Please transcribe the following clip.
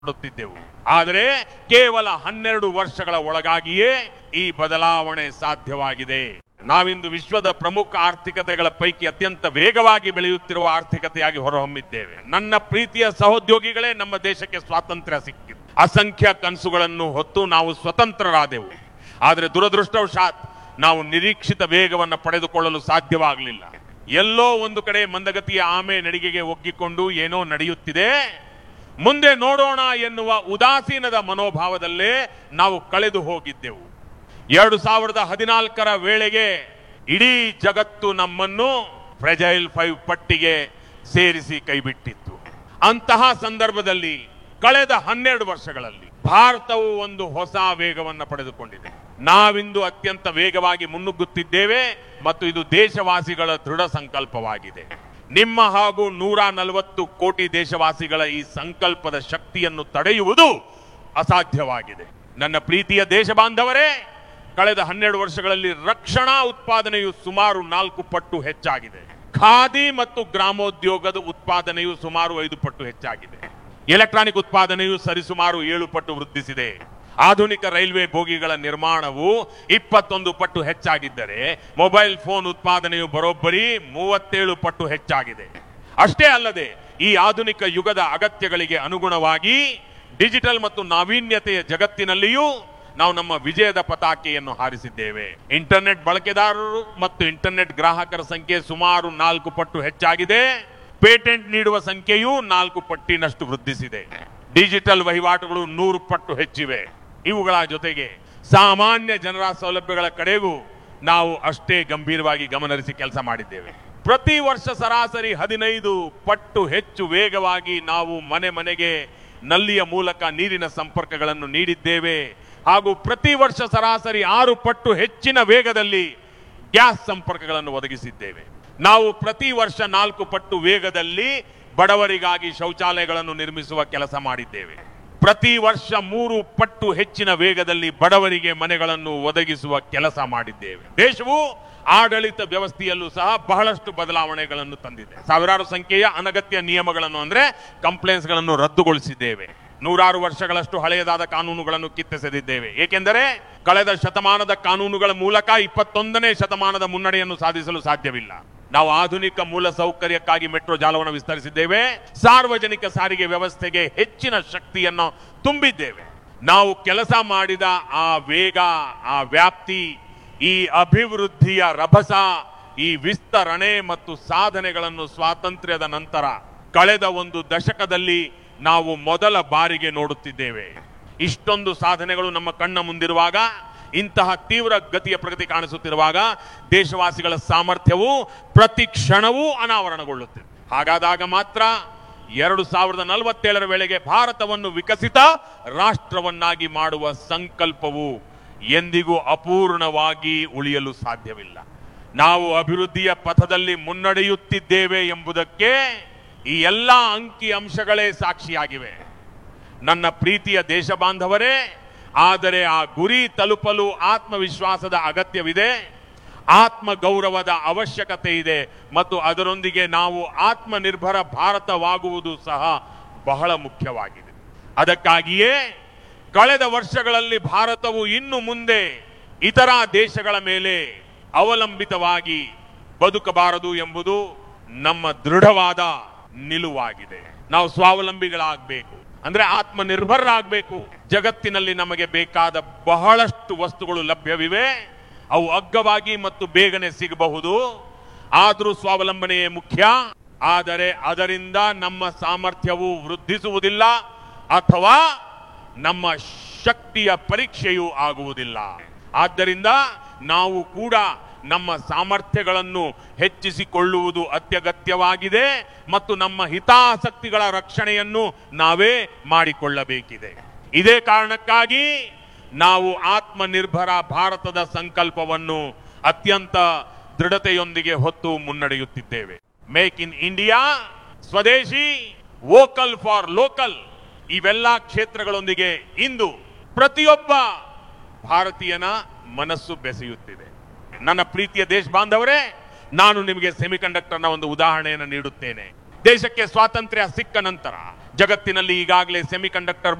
ಮಾಡುತ್ತಿದ್ದೆವು ಆದರೆ ಕೇವಲ ಹನ್ನೆರಡು ವರ್ಷಗಳ ಒಳಗಾಗಿಯೇ ಈ ಬದಲಾವಣೆ ಸಾಧ್ಯವಾಗಿದೆ ನಾವಿಂದು ವಿಶ್ವದ ಪ್ರಮುಖ ಆರ್ಥಿಕತೆಗಳ ಪೈಕಿ ಅತ್ಯಂತ ವೇಗವಾಗಿ ಬೆಳೆಯುತ್ತಿರುವ ಆರ್ಥಿಕತೆಯಾಗಿ ಹೊರಹೊಮ್ಮಿದ್ದೇವೆ ನನ್ನ ಪ್ರೀತಿಯ ಸಹೋದ್ಯೋಗಿಗಳೇ ನಮ್ಮ ದೇಶಕ್ಕೆ ಸ್ವಾತಂತ್ರ್ಯ ಸಿಕ್ಕಿತು ಅಸಂಖ್ಯ ಕನಸುಗಳನ್ನು ಹೊತ್ತು ನಾವು ಸ್ವತಂತ್ರರಾದೆವು ಆದರೆ ದುರದೃಷ್ಟವಶಾತ್ ನಾವು ನಿರೀಕ್ಷಿತ ವೇಗವನ್ನು ಪಡೆದುಕೊಳ್ಳಲು ಸಾಧ್ಯವಾಗಲಿಲ್ಲ ಎಲ್ಲೋ ಒಂದು ಕಡೆ ಮಂದಗತಿಯ ಆಮೆ ನಡಿಗೆಗೆ ಒಗ್ಗಿಕೊಂಡು ಏನೋ ನಡೆಯುತ್ತಿದೆ ಮುಂದೆ ನೋಡೋಣ ಎನ್ನುವ ಉದಾಸೀನದ ಮನೋಭಾವದಲ್ಲೇ ನಾವು ಕಳೆದು ಹೋಗಿದ್ದೆವು ಎರಡು ಸಾವಿರದ ಹದಿನಾಲ್ಕರ ವೇಳೆಗೆ ಇಡೀ ಜಗತ್ತು ನಮ್ಮನ್ನು ಫ್ರೆಜೈಲ್ ಫೈವ್ ಪಟ್ಟಿಗೆ ಸೇರಿಸಿ ಕೈಬಿಟ್ಟಿತ್ತು ಅಂತಹ ಸಂದರ್ಭದಲ್ಲಿ ಕಳೆದ ಹನ್ನೆರಡು ವರ್ಷಗಳಲ್ಲಿ ಭಾರತವು ಒಂದು ಹೊಸ ವೇಗವನ್ನು ಪಡೆದುಕೊಂಡಿದೆ ನಾವಿಂದು ಅತ್ಯಂತ ವೇಗವಾಗಿ ಮುನ್ನುಗ್ಗುತ್ತಿದ್ದೇವೆ ಮತ್ತು ಇದು ದೇಶವಾಸಿಗಳ ದೃಢ ಸಂಕಲ್ಪವಾಗಿದೆ ನಿಮ್ಮ ಹಾಗೂ ನೂರ ನಲವತ್ತು ಕೋಟಿ ದೇಶವಾಸಿಗಳ ಈ ಸಂಕಲ್ಪದ ಶಕ್ತಿಯನ್ನು ತಡೆಯುವುದು ಅಸಾಧ್ಯವಾಗಿದೆ ನನ್ನ ಪ್ರೀತಿಯ ದೇಶ ಬಾಂಧವರೇ ಕಳೆದ ಹನ್ನೆರಡು ವರ್ಷಗಳಲ್ಲಿ ರಕ್ಷಣಾ ಉತ್ಪಾದನೆಯು ಸುಮಾರು ನಾಲ್ಕು ಪಟ್ಟು ಹೆಚ್ಚಾಗಿದೆ ಖಾದಿ ಮತ್ತು ಗ್ರಾಮೋದ್ಯೋಗದ ಉತ್ಪಾದನೆಯು ಸುಮಾರು ಐದು ಪಟ್ಟು ಹೆಚ್ಚಾಗಿದೆ ಎಲೆಕ್ಟ್ರಾನಿಕ್ ಉತ್ಪಾದನೆಯು ಸರಿಸುಮಾರು ಏಳು ಪಟ್ಟು ವೃದ್ಧಿಸಿದೆ ಆಧುನಿಕ ರೈಲ್ವೆ ಬೋಗಿಗಳ ನಿರ್ಮಾಣವು ಇಪ್ಪತ್ತೊಂದು ಪಟ್ಟು ಹೆಚ್ಚಾಗಿದ್ದರೆ ಮೊಬೈಲ್ ಫೋನ್ ಉತ್ಪಾದನೆಯು ಬರೋಬ್ಬರಿ ಮೂವತ್ತೇಳು ಪಟ್ಟು ಹೆಚ್ಚಾಗಿದೆ ಅಷ್ಟೇ ಅಲ್ಲದೆ ಈ ಆಧುನಿಕ ಯುಗದ ಅಗತ್ಯಗಳಿಗೆ ಅನುಗುಣವಾಗಿ ಡಿಜಿಟಲ್ ಮತ್ತು ನಾವೀನ್ಯತೆಯ ಜಗತ್ತಿನಲ್ಲಿಯೂ ನಾವು ನಮ್ಮ ವಿಜಯದ ಪತಾಕೆಯನ್ನು ಹಾರಿಸಿದ್ದೇವೆ ಇಂಟರ್ನೆಟ್ ಬಳಕೆದಾರರು ಮತ್ತು ಇಂಟರ್ನೆಟ್ ಗ್ರಾಹಕರ ಸಂಖ್ಯೆ ಸುಮಾರು ನಾಲ್ಕು ಪಟ್ಟು ಹೆಚ್ಚಾಗಿದೆ ಪೇಟೆಂಟ್ ನೀಡುವ ಸಂಖ್ಯೆಯೂ ನಾಲ್ಕು ಪಟ್ಟಿನಷ್ಟು ವೃದ್ಧಿಸಿದೆ ಡಿಜಿಟಲ್ ವಹಿವಾಟುಗಳು ನೂರು ಪಟ್ಟು ಹೆಚ್ಚಿವೆ ಇವುಗಳ ಜೊತೆಗೆ ಸಾಮಾನ್ಯ ಜನರ ಸೌಲಭ್ಯಗಳ ಕಡೆಗೂ ನಾವು ಅಷ್ಟೇ ಗಂಭೀರವಾಗಿ ಗಮನಹರಿಸಿ ಕೆಲಸ ಮಾಡಿದ್ದೇವೆ ಪ್ರತಿ ವರ್ಷ ಸರಾಸರಿ ಹದಿನೈದು ಪಟ್ಟು ಹೆಚ್ಚು ವೇಗವಾಗಿ ನಾವು ಮನೆ ಮನೆಗೆ ನಲ್ಲಿಯ ಮೂಲಕ ನೀರಿನ ಸಂಪರ್ಕಗಳನ್ನು ನೀಡಿದ್ದೇವೆ ಹಾಗೂ ಪ್ರತಿ ವರ್ಷ ಸರಾಸರಿ ಆರು ಪಟ್ಟು ಹೆಚ್ಚಿನ ವೇಗದಲ್ಲಿ ಗ್ಯಾಸ್ ಸಂಪರ್ಕಗಳನ್ನು ಒದಗಿಸಿದ್ದೇವೆ ನಾವು ಪ್ರತಿ ವರ್ಷ ನಾಲ್ಕು ಪಟ್ಟು ವೇಗದಲ್ಲಿ ಬಡವರಿಗಾಗಿ ಶೌಚಾಲಯಗಳನ್ನು ನಿರ್ಮಿಸುವ ಕೆಲಸ ಮಾಡಿದ್ದೇವೆ ಪ್ರತಿ ವರ್ಷ ಮೂರು ಪಟ್ಟು ಹೆಚ್ಚಿನ ವೇಗದಲ್ಲಿ ಬಡವರಿಗೆ ಮನೆಗಳನ್ನು ಒದಗಿಸುವ ಕೆಲಸ ಮಾಡಿದ್ದೇವೆ ದೇಶವು ಆಡಳಿತ ವ್ಯವಸ್ಥೆಯಲ್ಲೂ ಸಹ ಬಹಳಷ್ಟು ಬದಲಾವಣೆಗಳನ್ನು ತಂದಿದೆ ಸಾವಿರಾರು ಸಂಖ್ಯೆಯ ಅನಗತ್ಯ ನಿಯಮಗಳನ್ನು ಅಂದ್ರೆ ಕಂಪ್ಲೇಂಟ್ಸ್ ಗಳನ್ನು ರದ್ದುಗೊಳಿಸಿದ್ದೇವೆ ನೂರಾರು ವರ್ಷಗಳಷ್ಟು ಹಳೆಯದಾದ ಕಾನೂನುಗಳನ್ನು ಕಿತ್ತೆಸೆದಿದ್ದೇವೆ ಏಕೆಂದರೆ ಕಳೆದ ಶತಮಾನದ ಕಾನೂನುಗಳ ಮೂಲಕ ಇಪ್ಪತ್ತೊಂದನೇ ಶತಮಾನದ ಮುನ್ನಡೆಯನ್ನು ಸಾಧಿಸಲು ಸಾಧ್ಯವಿಲ್ಲ ನಾವು ಆಧುನಿಕ ಮೂಲ ಸೌಕರ್ಯಕ್ಕಾಗಿ ಮೆಟ್ರೋ ಜಾಲವನ್ನು ವಿಸ್ತರಿಸಿದ್ದೇವೆ ಸಾರ್ವಜನಿಕ ಸಾರಿಗೆ ವ್ಯವಸ್ಥೆಗೆ ಹೆಚ್ಚಿನ ಶಕ್ತಿಯನ್ನು ತುಂಬಿದ್ದೇವೆ ನಾವು ಕೆಲಸ ಮಾಡಿದ ಆ ವೇಗ ಆ ವ್ಯಾಪ್ತಿ ಈ ಅಭಿವೃದ್ಧಿಯ ರಭಸ ಈ ವಿಸ್ತರಣೆ ಮತ್ತು ಸಾಧನೆಗಳನ್ನು ಸ್ವಾತಂತ್ರ್ಯದ ನಂತರ ಕಳೆದ ಒಂದು ದಶಕದಲ್ಲಿ ನಾವು ಮೊದಲ ಬಾರಿಗೆ ನೋಡುತ್ತಿದ್ದೇವೆ ಇಷ್ಟೊಂದು ಸಾಧನೆಗಳು ನಮ್ಮ ಕಣ್ಣ ಮುಂದಿರುವಾಗ ಇಂತಹ ತೀವ್ರ ಗತಿಯ ಪ್ರಗತಿ ಕಾಣಿಸುತ್ತಿರುವಾಗ ದೇಶವಾಸಿಗಳ ಸಾಮರ್ಥ್ಯವು ಪ್ರತಿ ಕ್ಷಣವೂ ಅನಾವರಣಗೊಳ್ಳುತ್ತಿದೆ ಹಾಗಾದಾಗ ಮಾತ್ರ ಎರಡು ಸಾವಿರದ ನಲವತ್ತೇಳರ ವೇಳೆಗೆ ಭಾರತವನ್ನು ವಿಕಸಿತ ರಾಷ್ಟ್ರವನ್ನಾಗಿ ಮಾಡುವ ಸಂಕಲ್ಪವು ಎಂದಿಗೂ ಅಪೂರ್ಣವಾಗಿ ಉಳಿಯಲು ಸಾಧ್ಯವಿಲ್ಲ ನಾವು ಅಭಿವೃದ್ಧಿಯ ಪಥದಲ್ಲಿ ಮುನ್ನಡೆಯುತ್ತಿದ್ದೇವೆ ಎಂಬುದಕ್ಕೆ ಈ ಎಲ್ಲ ಅಂಕಿ ಅಂಶಗಳೇ ಸಾಕ್ಷಿಯಾಗಿವೆ ನನ್ನ ಪ್ರೀತಿಯ ದೇಶ ಬಾಂಧವರೇ ಆದರೆ ಆ ಗುರಿ ತಲುಪಲು ಆತ್ಮವಿಶ್ವಾಸದ ಅಗತ್ಯವಿದೆ ಆತ್ಮ ಗೌರವದ ಅವಶ್ಯಕತೆ ಇದೆ ಮತ್ತು ಅದರೊಂದಿಗೆ ನಾವು ಆತ್ಮನಿರ್ಭರ ಭಾರತವಾಗುವುದು ಸಹ ಬಹಳ ಮುಖ್ಯವಾಗಿದೆ ಅದಕ್ಕಾಗಿಯೇ ಕಳೆದ ವರ್ಷಗಳಲ್ಲಿ ಭಾರತವು ಇನ್ನು ಮುಂದೆ ಇತರ ದೇಶಗಳ ಮೇಲೆ ಅವಲಂಬಿತವಾಗಿ ಬದುಕಬಾರದು ಎಂಬುದು ನಮ್ಮ ದೃಢವಾದ ನಿಲುವಾಗಿದೆ ನಾವು ಸ್ವಾವಲಂಬಿಗಳಾಗಬೇಕು ಅಂದ್ರೆ ಆತ್ಮನಿರ್ಭರರಾಗಬೇಕು ಜಗತ್ತಿನಲ್ಲಿ ನಮಗೆ ಬೇಕಾದ ಬಹಳಷ್ಟು ವಸ್ತುಗಳು ಲಭ್ಯವಿವೆ ಅವು ಅಗ್ಗವಾಗಿ ಮತ್ತು ಬೇಗನೆ ಸಿಗಬಹುದು ಆದರೂ ಸ್ವಾವಲಂಬನೆಯೇ ಮುಖ್ಯ ಆದರೆ ಅದರಿಂದ ನಮ್ಮ ಸಾಮರ್ಥ್ಯವು ವೃದ್ಧಿಸುವುದಿಲ್ಲ ಅಥವಾ ನಮ್ಮ ಶಕ್ತಿಯ ಪರೀಕ್ಷೆಯೂ ಆಗುವುದಿಲ್ಲ ಆದ್ದರಿಂದ ನಾವು ಕೂಡ ನಮ್ಮ ಸಾಮರ್ಥ್ಯಗಳನ್ನು ಹೆಚ್ಚಿಸಿಕೊಳ್ಳುವುದು ಅತ್ಯಗತ್ಯವಾಗಿದೆ ಮತ್ತು ನಮ್ಮ ಹಿತಾಸಕ್ತಿಗಳ ರಕ್ಷಣೆಯನ್ನು ನಾವೇ ಮಾಡಿಕೊಳ್ಳಬೇಕಿದೆ ಇದೇ ಕಾರಣಕ್ಕಾಗಿ ನಾವು ಆತ್ಮನಿರ್ಭರ ಭಾರತದ ಸಂಕಲ್ಪವನ್ನು ಅತ್ಯಂತ ದೃಢತೆಯೊಂದಿಗೆ ಹೊತ್ತು ಮುನ್ನಡೆಯುತ್ತಿದ್ದೇವೆ ಮೇಕ್ ಇನ್ ಇಂಡಿಯಾ ಸ್ವದೇಶಿ ವೋಕಲ್ ಫಾರ್ ಲೋಕಲ್ ಇವೆಲ್ಲ ಕ್ಷೇತ್ರಗಳೊಂದಿಗೆ ಇಂದು ಪ್ರತಿಯೊಬ್ಬ ಭಾರತೀಯನ ಮನಸ್ಸು ಬೆಸೆಯುತ್ತಿದೆ ನನ್ನ ಪ್ರೀತಿಯ ದೇಶ ಬಾಂಧವರೇ ನಾನು ನಿಮಗೆ ಸೆಮಿಕಂಡಕ್ಟರ್ನ ಒಂದು ಉದಾಹರಣೆಯನ್ನು ನೀಡುತ್ತೇನೆ ದೇಶಕ್ಕೆ ಸ್ವಾತಂತ್ರ್ಯ ಸಿಕ್ಕ ನಂತರ ಜಗತ್ತಿನಲ್ಲಿ ಈಗಾಗಲೇ ಸೆಮಿಕಂಡಕ್ಟರ್